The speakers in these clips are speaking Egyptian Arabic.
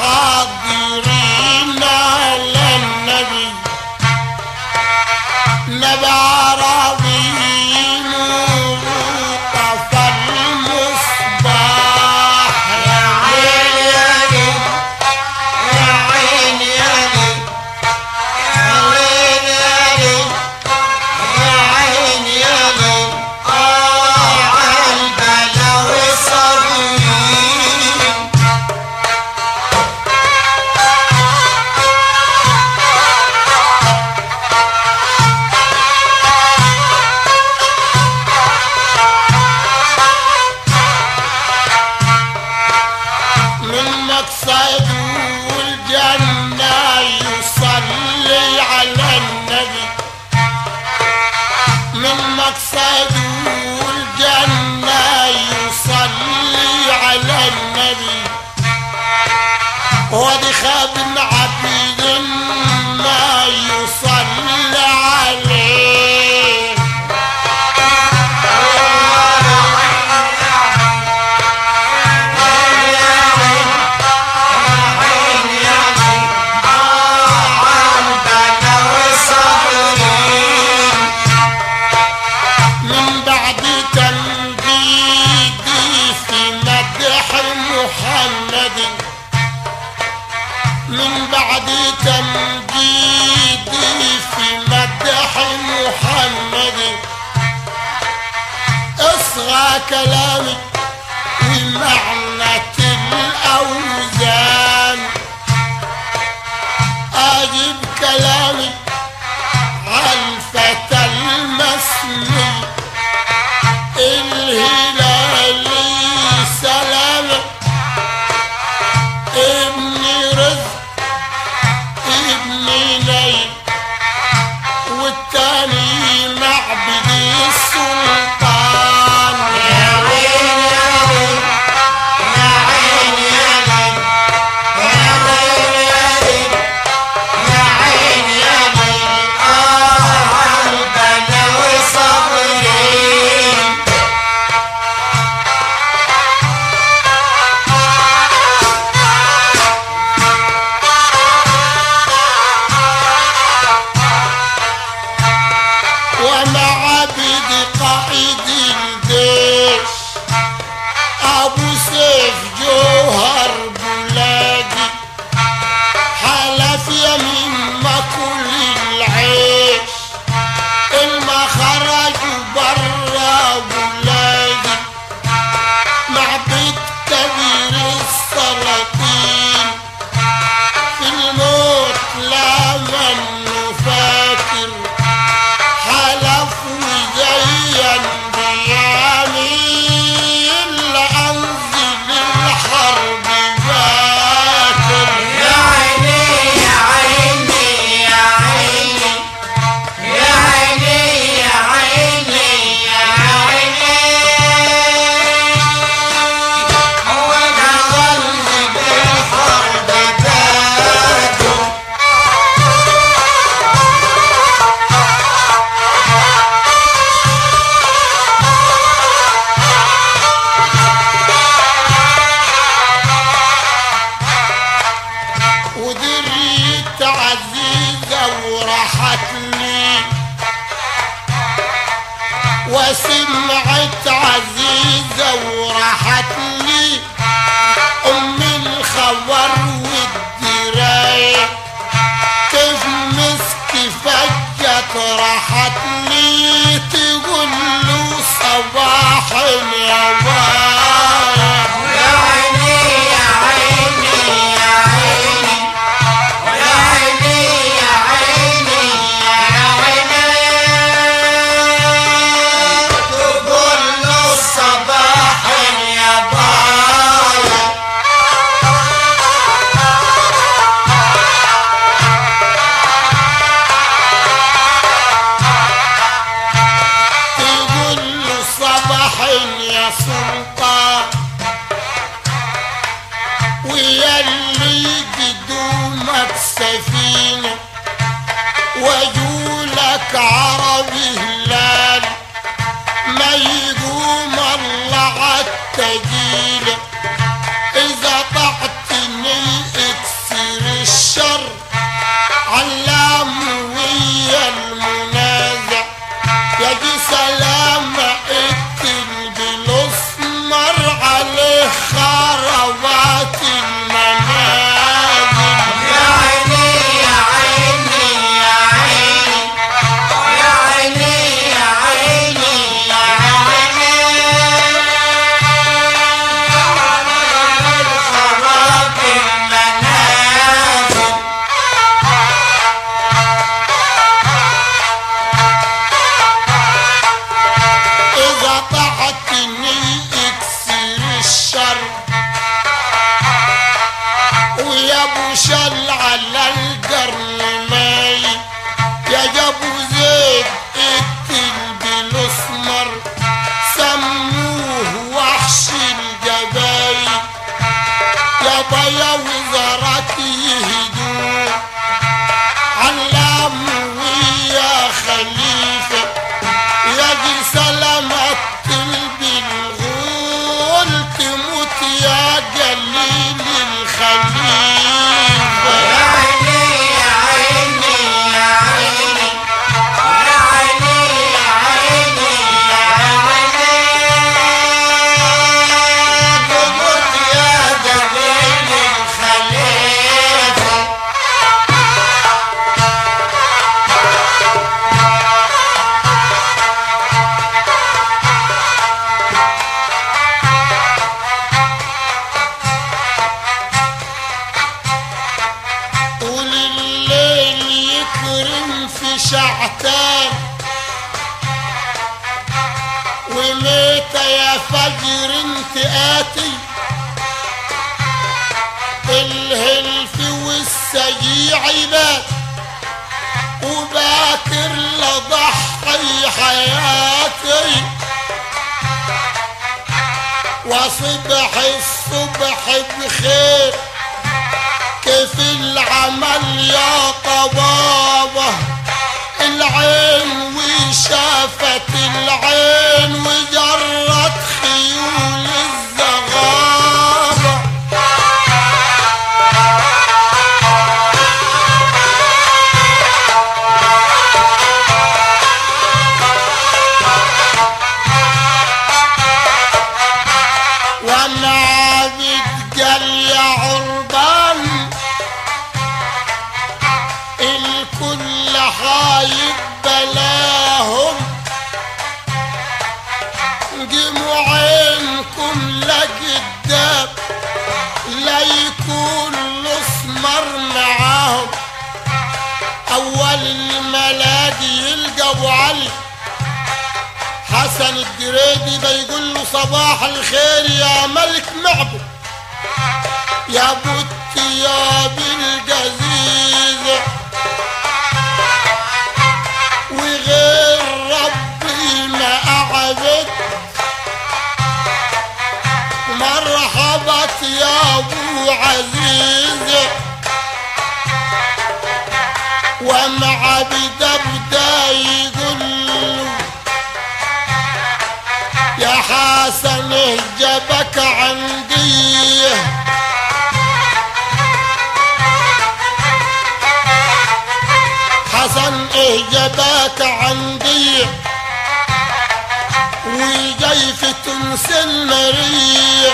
حاضرين على النبي نبي عربي نور طفى المصباح يا عين يا ليل يا عين يا ليل يا ليل يا ليل يا عين يا ليل آه عالبلاوي صابرين من مقصد والجنة يصلي على النبي من مقصد والجنة يصلي على النبي ودي خاب عبد ما يصلي عليه عالبلاوي صابرين من بعد تمجيدي في مدح محمد من بعد تمجيدي في مدح محمد اصغى كلامي بمعنى الأوزان أجيب كلامي عالفتى المسمي الهلالي سلامة ابن رزق ابن نيل والتاني معبد السلطان يا عين يا ليل يا عين يا ليل يا ليل يا ليل يا عين يا ليل آه عالبلاوي صابرين ومع عبد قائد الجيش ابو سيف جوهر بلادي حلف يمين ما كل العيش الما خرجوا برا بلادي معبد كبير السلاطين في الموت لا من فاكر حلف وزين بيمين لأنزل الحرب باكر يا عيني يا عيني يا عيني يا عيني يا عيني يا عيني هو ده قلبي بالحرب باكر ودريت عزيزة وراحت لي وسمعت عزيزة وراحت لي أم الخبر والدراية كيف مسك فجت راحت لي تقول له صباح يا بايا يا عيني يا عيني يا عيني يا عيني يا عيني يا عيني تقول له الصباح يا بايا تقول له صباح يا سلطان ويلي قدومك سفينة وجولك عربي هلال ما يقوم الله عالتجيلة إذا طعتني صبايا وزارات يهدون علام ويا خليفة يا دي سلامة بالغول تموت يا جليل الخليفة يا عيني يا عيني يا عيني يا عيني يا عيني يا عيني تموت يا جميل الخليفة طول الليل يكرم في شعتان ومتى يا فجر انت آتي الهلف والسجيع بات وباكر لضحي حياتي وصبح الصبح بخير كيف العمل يا طبابة العين وشافت العين وجرت خيول الزغابة وانا عابد قال يا عربان الكل حايب بلاهم جموا عينكم لقدام لا يكون الاسمر معاهم اول الملاقي يلقى ابو علي حسن الدريدي بيقول له صباح الخير يا ملك معبد يا بت يا بالجزيزة وغير ربي ما أعبد مرحبا يا أبو عزيزة ومع بدبدا يقول له يا حسن اهجبك عندي حسن اهجبك عندي وجاي في تونس المرية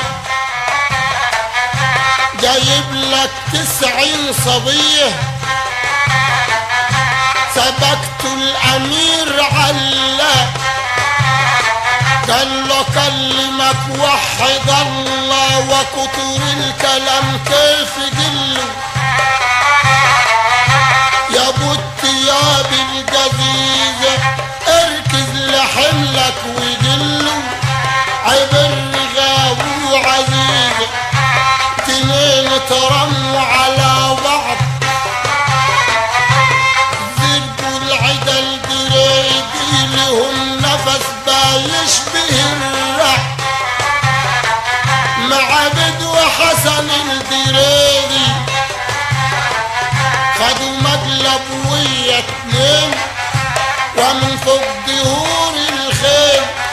جايب لك تسعين صبيه سبقت الامير علا قال له كلمك وحد الله وكتر الكلام كيف قله يا بت يا بالجزيزة اركز لحملك وقله عيب الرغاب وعزيزة تنين ترموا على بعض ذربوا العدا الدريدي لهم نفس بايشبه الرح مع بدو حسن الدريدي خدوا مقلب ويا اتنين ومن فوق دهور الخيل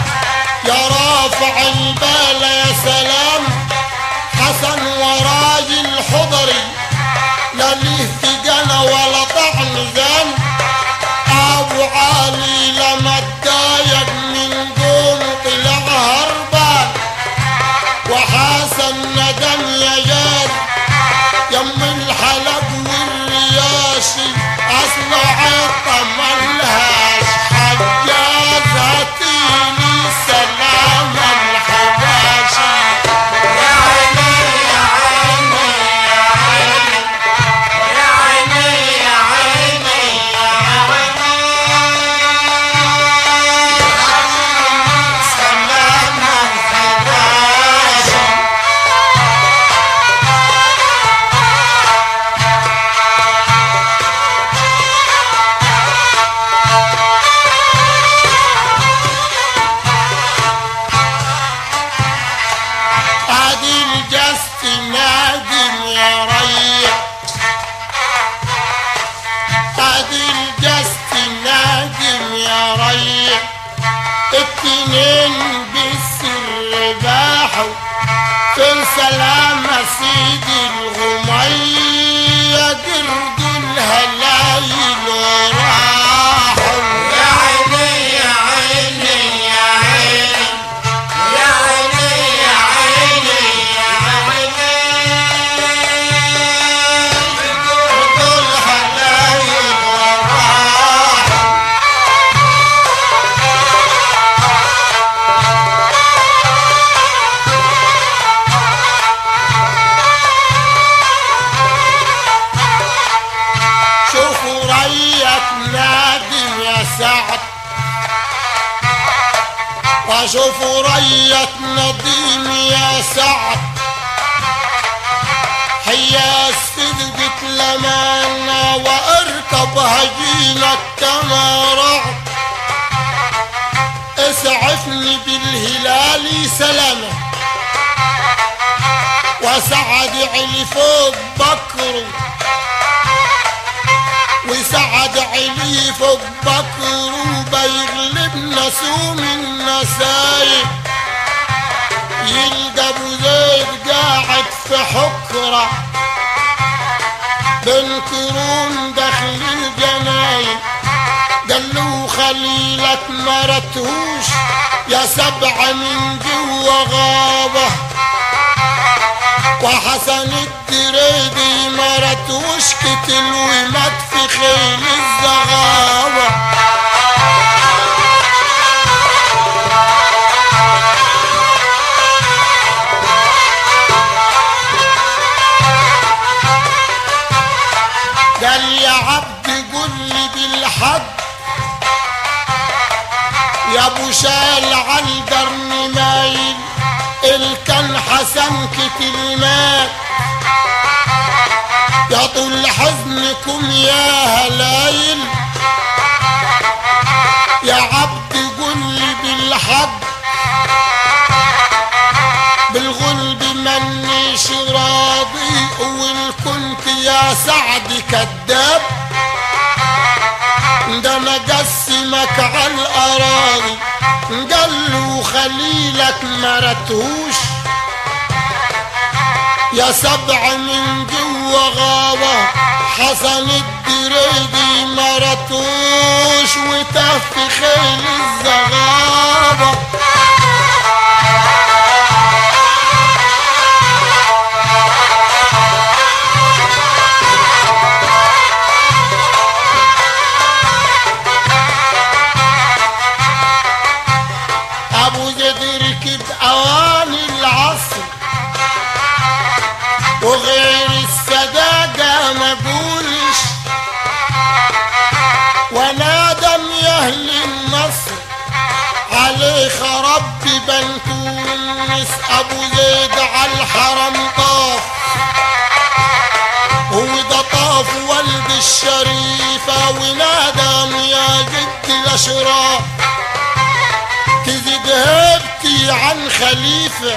السلامة سيدي الغمية قرد الهلايل وراحوا يا عيني يا عيني يا عيني يا عيني يا عيني يا عيني قرد الهلايل وراحوا شوفوا ريك نادم يا سعد وشوفوا ريك نديم يا سعد هيا الصدق لمانا واركب هجينك كما رعد اسعفني بالهلال سلامه وسعد علي فوق بكره وسعد علي فوق بكر وبيغلبنا سوم النسايب يلقى ابو زيد قاعد في حكرة بن كرون دخل الجناين قال له خليلك مرتهوش يا سبعة من جوا غابة وحسن الدريدي مرت وشكت ومات في خيل الزغاوة قال يا عبد قل لي بالحق يا ابو شال عالقرن مايل الكن حسن كتلمات يا طول حزنكم يا هلايل يا عبد قل لي بالحق بالغلب منيش راضي وان كنت يا سعد كذاب ده انا قسمك على الاراضي قال له خليلك مرتهوش يا سبع من جوا غابة حسن الدريدي مرتوش وتف خيل الزغابة ابو زيد ركب اواني العصر وغير السداقة ما قولش ونادم يا اهل النصر عليه خرب بن تونس ابو زيد على الحرم طاف وده طاف ولد الشريفة ونادم يا جد الاشراف تزيد هبتي عن خليفة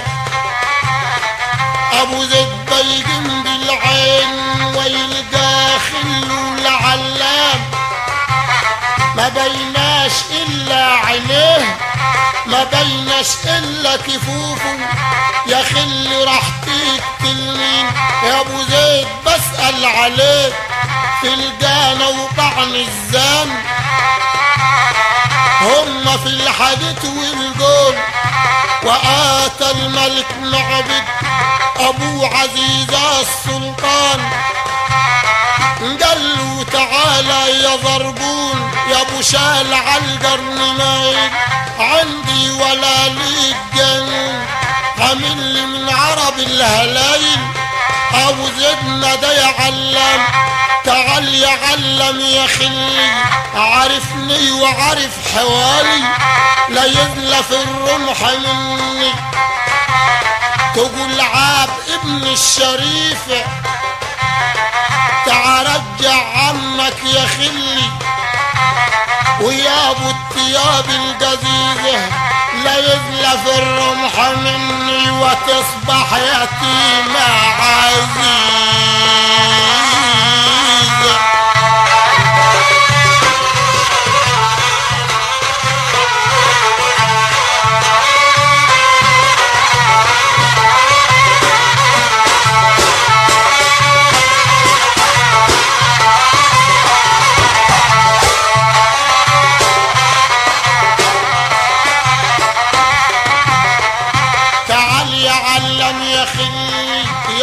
ابو زيد بيقم بالعين ويلقى خلو العلام ما بيناش الا عينيه ما بيناش الا كفوفه يا خلي راح تقتلني يا ابو زيد بسأل عليك في الجانة وطعن الزان هم في الحديث والقول وآتى الملك معبد أبو عزيز السلطان قال له تعالى يا ضربون يا ابو شال عالقرن مايل عندي ولا ليك جنون عامل لي من عرب الهلايل ابو زدنا ده يا علام تعال يا علم يا خلي عارفني وعارف حوالي لا يذلف الرمح مني تقول عاب ابن الشريف تعال رجع عمك يا خلي ويا ابو الثياب القزيزه لا يذلف الرمح مني وتصبح يتيمة عزيزة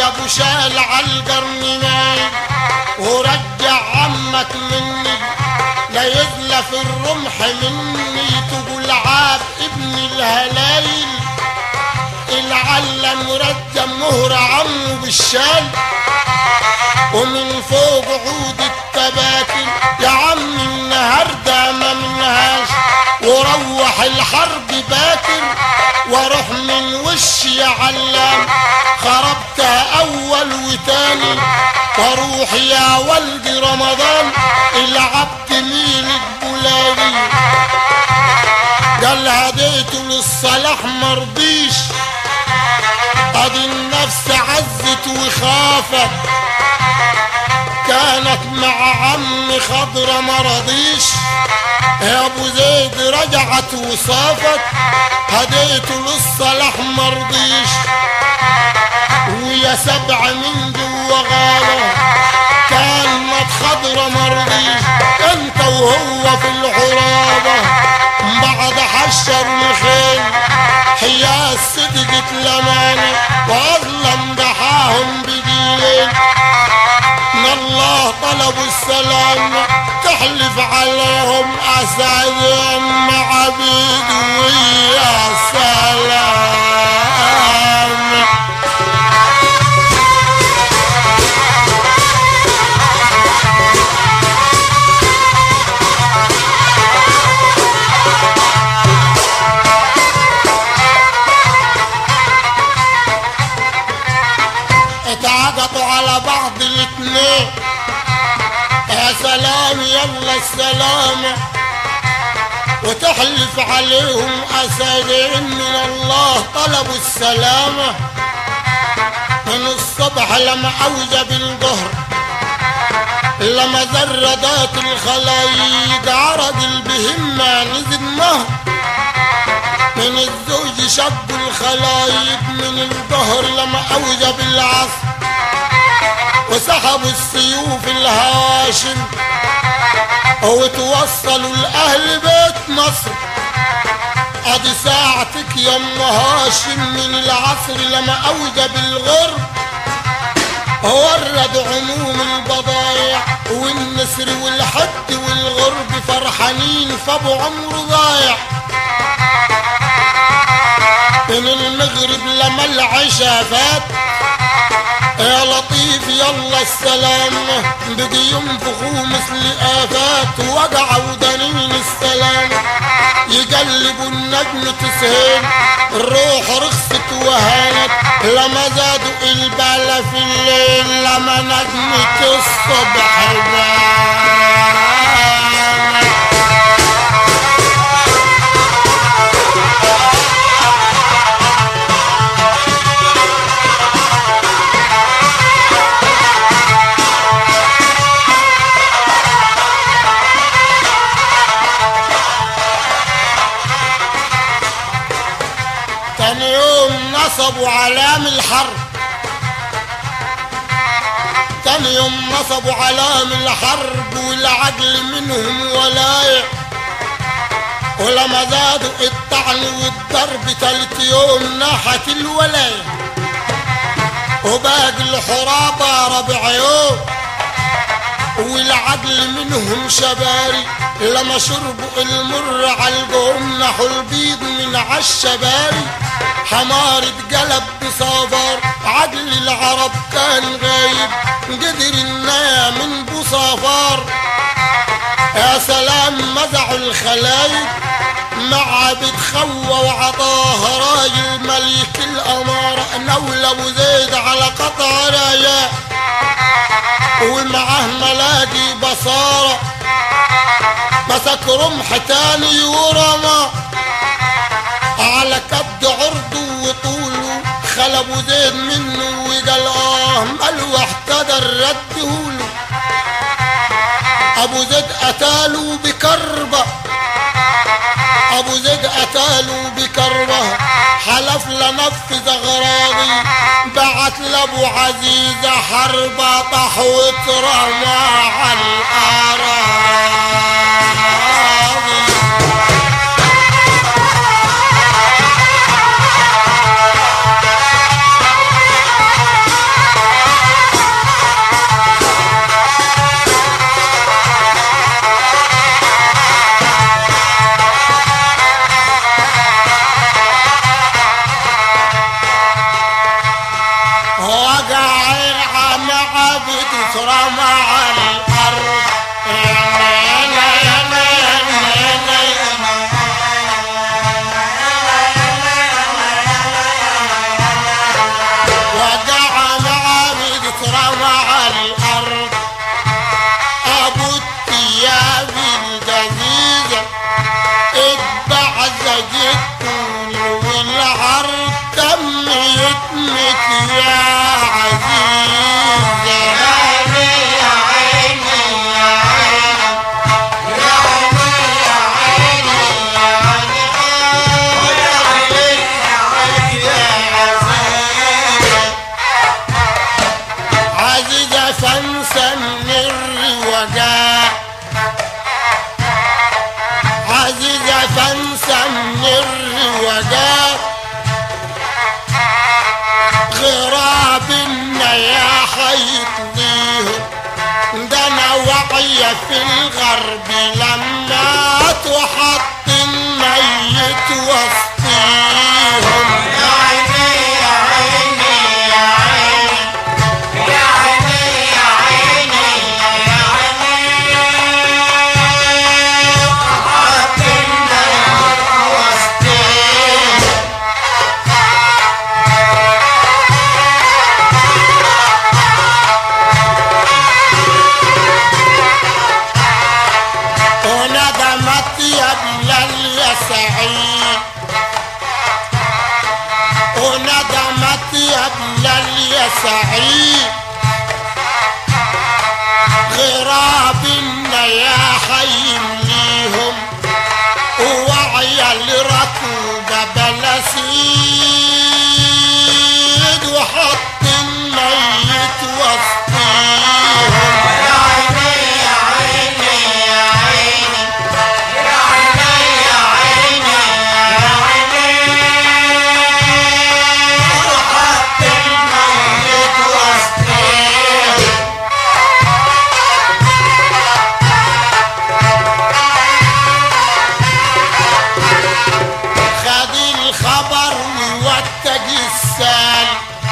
يا ابو شال عالقرن مايل ورجع عمك مني لا يزلف الرمح مني تقول عاب ابن الهلايل العلم مرجم مهر عمه بالشال ومن فوق عود التباتل يا عم النهارده ما منهاش وروح الحرب باكر واروح من وش يا علام خربتها اول وتاني واروح يا ولد رمضان العبد مين البلادي قال هديته للصلاح مرضيش ادي النفس عزت وخافت كانت مع عم خضرة مرضيش يا ابو زيد رجعت وصافت هديته للصلاح مرضيش ويا سبع من جوا غاله كانت خضرة مرضيش انت وهو في الحرابة بعد حشر الخيل حياس صدقت لماني واظلم دحاهم بجيلين من الله طلبوا السلام تحلف عليهم اسعد مع عبيد ويا سلام اتعقدوا على بعض الاتنين يا سلام يلا السلام وتحلف عليهم اسدين من الله طلبوا السلامة من الصبح لما اوجب الظهر لما زردات الخلايق عرض البهمة نزل نهر من الزوج شق الخلايق من الظهر لما اوجب العصر وسحبوا السيوف الهاشم وتوصلوا لأهل بيت مصر ادي ساعتك يا ام هاشم من العصر لما اوجب الغر ورد عموم البضايع والنسر والحد والغرب فرحانين فابو عمرو ضايع من المغرب لما العشاء فات يا لطيف يلا السلام بقي ينفخوا مثل آفات وقعوا دنين السلام يقلبوا النجم تسهيل الروح رخصت وهانت لما زادوا البالة في الليل لما نجمة الصبح بانت تاني يوم نصبوا علام الحرب تاني يوم نصبوا علام الحرب والعدل منهم ولايع ولما زادوا الطعن والضرب تالت يوم ناحت الولاية وباقي الحرابة ربع يوم والعدل منهم شباري لما شربوا المر عالقوم نحوا البيض من عالشباري حمار اتقلب بصبر عدل العرب كان غايب قدر النايا من بصفار يا سلام مزعوا الخلايق مع بتخوى وعطاه راجل ملك الأمارة نول أبو زيد على قطع رايا ومعاه ملاقي بصارة مسك رمح تاني ورمى على كد عرضه وطوله خلبوا زيد منه وقال اه ملو احتدر ردهوله ابو زيد قتاله بكربه ابو زيد قتاله بكربه حلف لنفذ اغراضي بعت لابو عزيزة حربة طح واترمى على الاراضي ترمى على الأرض وقع معابد ترمى على الأرض أبو الثياب الجديدة اتبع زجت والعرض تم يتمك يا عزيزة عزيزة فانسى من الوجاء عزيزة فانسى من الوجاء غراب النياح يطضيهم ده انا واعية في الغرب لما وحط الميت وسطيهم وندمت يا بلال يا سعيد وندمت يا بلال يا سعيد غراب النياح يمليهم ووعي لركوب بلاسيد وحط الميت وسطيهم خد الخبر ووتج السال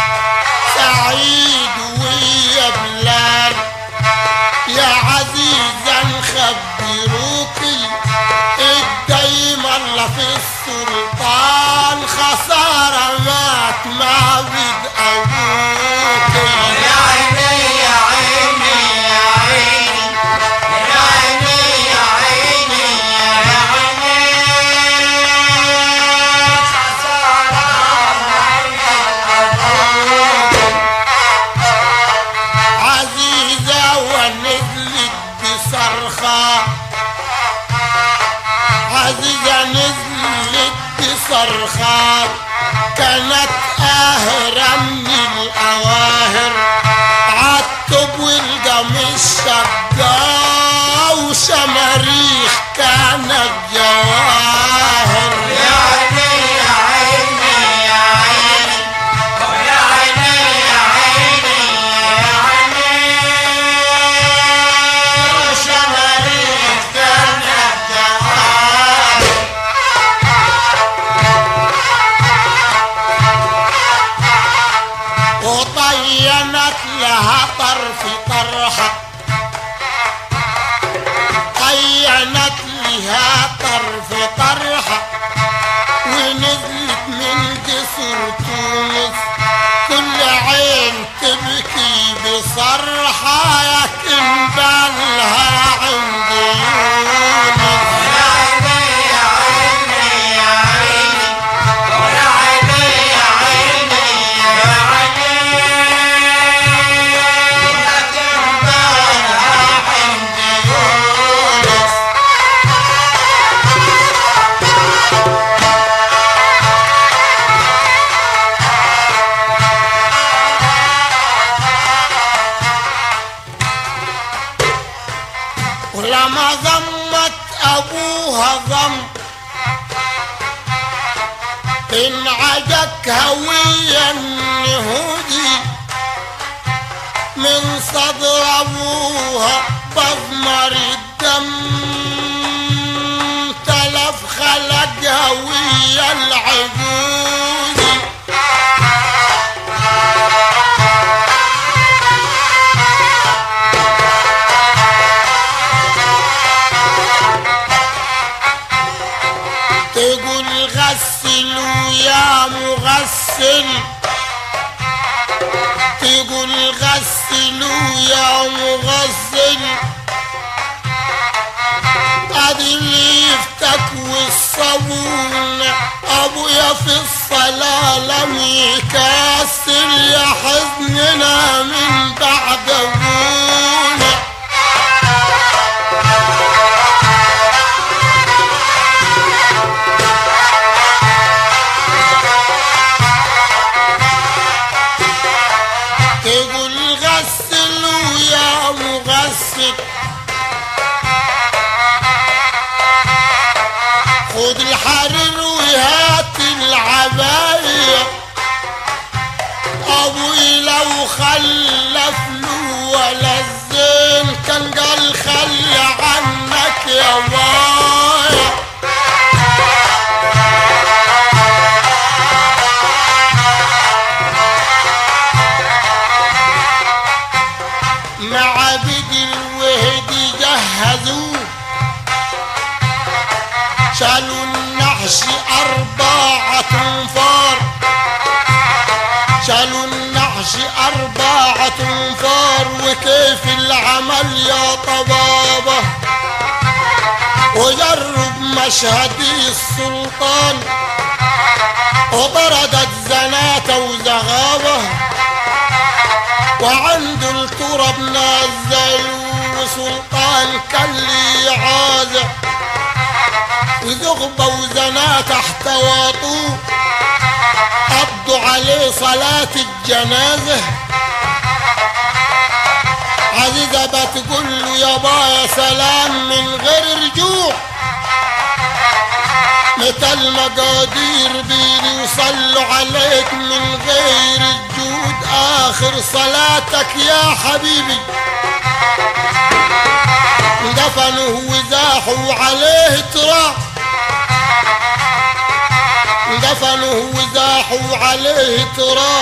سعيد ويا بلال يا عزيزا خبروكي الدايم الله في السلطان خسارة مات معبد أبوكي عزيزة ونزلت بصرخة عزيزة نزلت بصرخات كانت قاهرة من الأواهر عالطب والقميص شقا وشماريخ كانت جواهر وطينت لها طرف طرحة طينت لها طرف طرحة ونزلت من جسر تونس كل عين تبكي بصرحة لكن بالها عند يونس ولما ضمت ابوها ضم انعجك هويا اليهودي من صدر ابوها بضمر الدم تلف خلق هويا العجوزي تقول غسلوا يا مغسل ادي اللي يفتك والصابون ابويا في الصلاة لم يكسل يا حزننا من بعد ابونا تقول غسلوا يا مغسل خد الحرير وهات العباية ابوي لو خلف له ولا الزين كان قال خلي عنك يا بايا معابد الوهد جهزوه شالوا النحش أربعة انفار شالوا النحش أربعة انفار وكيف العمل يا طبابة وجرب مشهدي السلطان وطردت زناتة وزغابة وعنده التراب نزل وسلطان كلي عازة وزغبة وزنا تحت واطوه قضوا عليه صلاة الجنازة عزيزة بتقول له يابا يا سلام من غير رجوع متى المقادير بيني وصلوا عليك من غير الجود آخر صلاتك يا حبيبي دفنوا وزاحوا عليه تراب دفنوا وزاحوا عليه تراب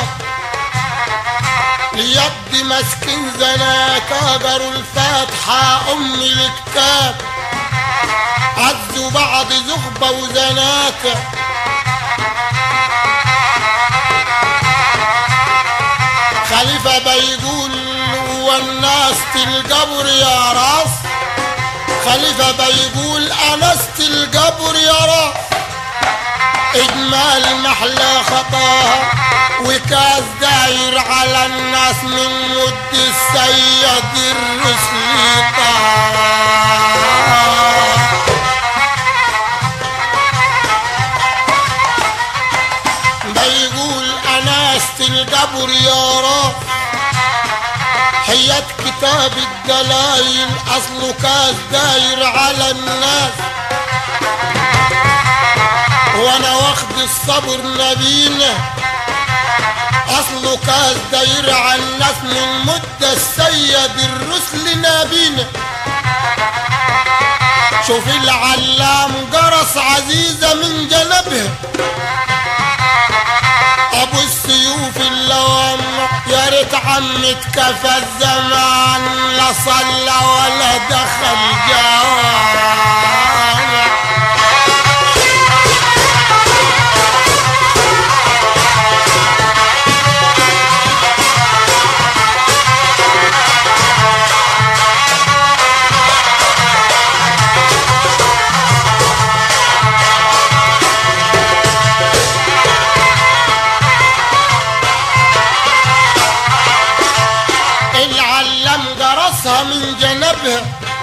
ليد مسكين زنات قروا الفاتحة أم الكتاب عزوا بعض زغبة وزنات خليفة بيقول والناس القبر يا راس خليفة بيقول أنست القبر يا راس إجمال محلى خطاها وكاس داير على الناس من مد السيد الرسل طه بيقول أنست القبر يا رب حياة كتاب الدلايل أصله كاس داير على الناس وانا واخد الصبر نبينا اصله كاس داير على الناس من مدة السيد الرسل نبينا شوف العلام جرس عزيزة من جنبها ابو السيوف اللوام يا ريت عمت كفى الزمان لا صلى ولا دخل جوامع العلم جرسها من جنبها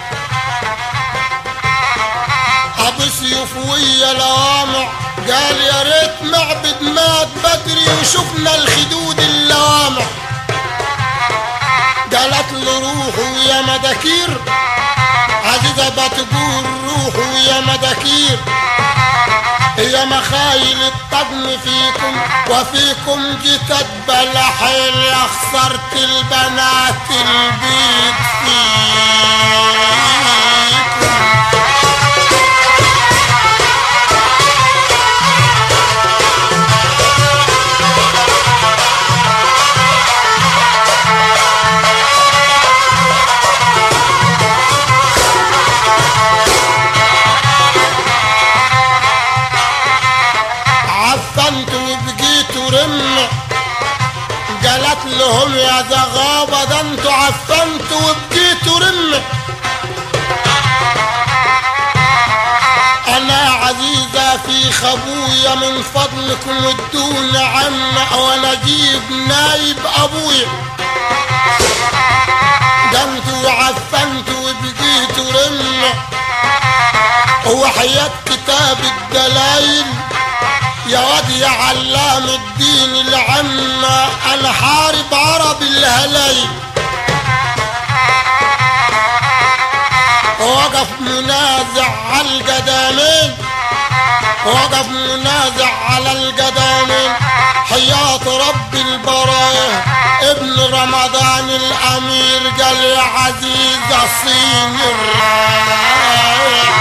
ابو سيوف ويا لوامع قال يا ريت معبد مات بدري وشفنا الخدود اللوامع قالت له روحوا يا مداكير عزيزة بتقول روحوا يا مداكير هي مخايل الطقم فيكم وفيكم جيت اتبلح اللي خسرت البنات البيت فيكم عفنت وبقيت رم قالت له لهم يا زغابة ده انتوا عفنتوا وبقيتوا رمة انا عزيزة في خبويا من فضلكم ادون عنا وانا اجيب نايب ابويا ده انتوا عفنتوا وبقيتوا رمة وحياة كتاب الدلايل يا واد يا علام الدين العمة انا حارب عرب الهلايل وقف منازع على القدامين وقف منازع على القدامين حياة رب البرايا ابن رمضان الامير قال يا عزيز الصين الرايح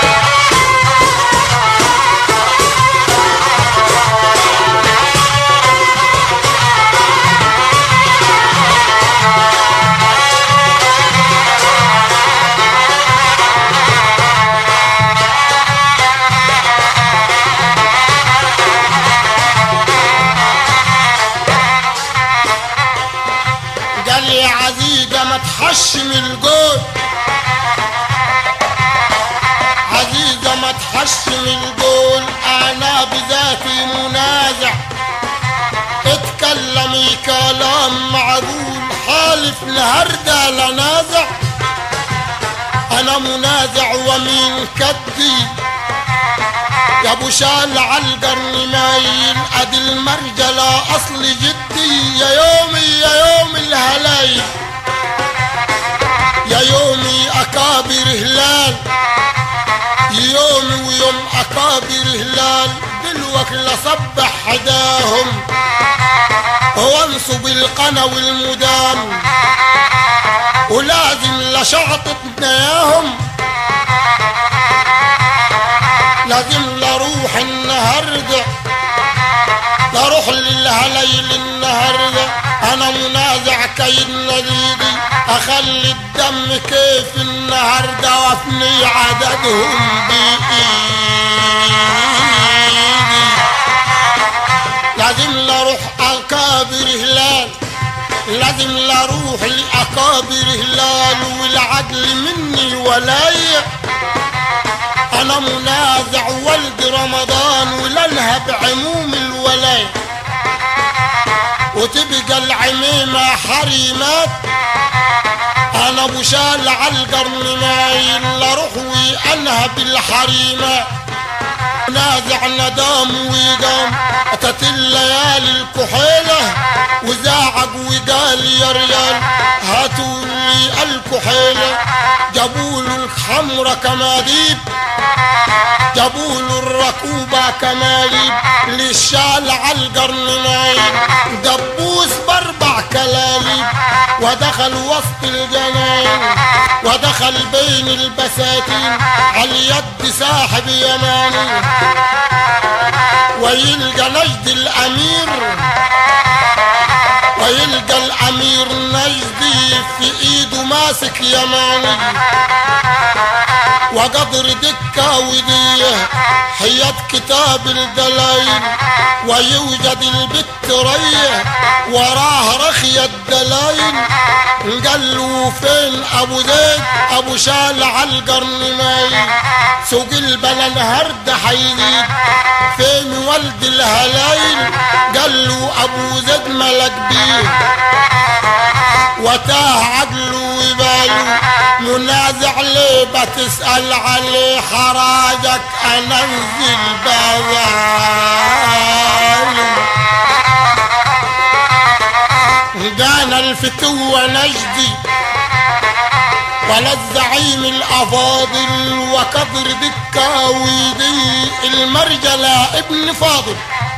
قال يا عزيزة ما تحشم الجول عزيزة ما تحشم الجول أنا بذاتي منازع اتكلمي كلام معقول حالف نهردة لنازع أنا منازع ومين كدي يا ابو شال عالقرن مايل ادي المرجلة اصل جدي يا يومي يا يوم الهلايل يا يومي اكابر هلال يومي ويوم اكابر هلال دلوك لصبح حداهم وانصب القنا والمدام ولازم لشعطة نياهم لازم لروح النهاردة لروح للهليل النهاردة انا منازع كيد نزيدي اخلي الدم كيف النهاردة وافني عددهم بايدي لازم لروح اكابر هلال لازم لروح لاكابر هلال والعدل مني ولايه انا منازع ولد رمضان ولنها بعموم الولاية وتبقى العميمة حريمات انا ابو شال عالقرن مايل لروحوي انها بالحريمة نازع ندام وقام اتت الليالي الكحيلة وزاعق وقال يا ريال هاتوا لي الكحيلة جابوا له الخمرة كماديب جابوا له الركوبة كماليب للشال عالقرن نايم دبوس باربع كلاليب ودخل وسط الجناين ودخل بين البساتين على اليد ساحب يماني ويلقى نجد الامير ويلقى الامير نجدي في ايده ماسك يماني وقدر دكة وديه حياة كتاب الدلايل ويوجد البت ريه وراه رخية الدلايل قال له فين ابو زيد ابو شال عالقرن مايل سوق البلد هرد حيزيد فين ولد الهلايل قال له ابو زيد ملك بيه وتاه عقله وباله منازع ليه بتسأل عليه حراجك انزل بذاله دانا الفتوة نجدي ولا الزعيم الافاضل وكبر بالكاويدي المرجلة ابن فاضل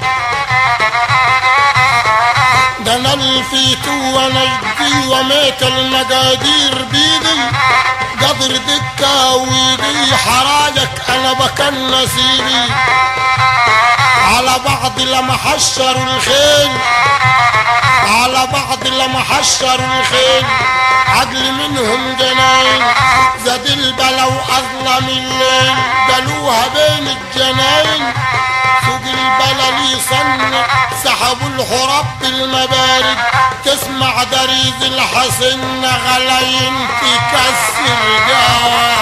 ده انا الفيت ونجدي وميت المقادير بيدي قدر دكة ويدي حراجك انا بكن نسيبي على بعض لما حشروا الخيل على بعض لما حشروا الخيل عقل منهم جناين زاد البلا واظلم الليل قالوها بين الجناين سوق البلا لي صن سحبوا يصلح رب المبارد تسمع دريد الحسن غلاين تكسر جوارد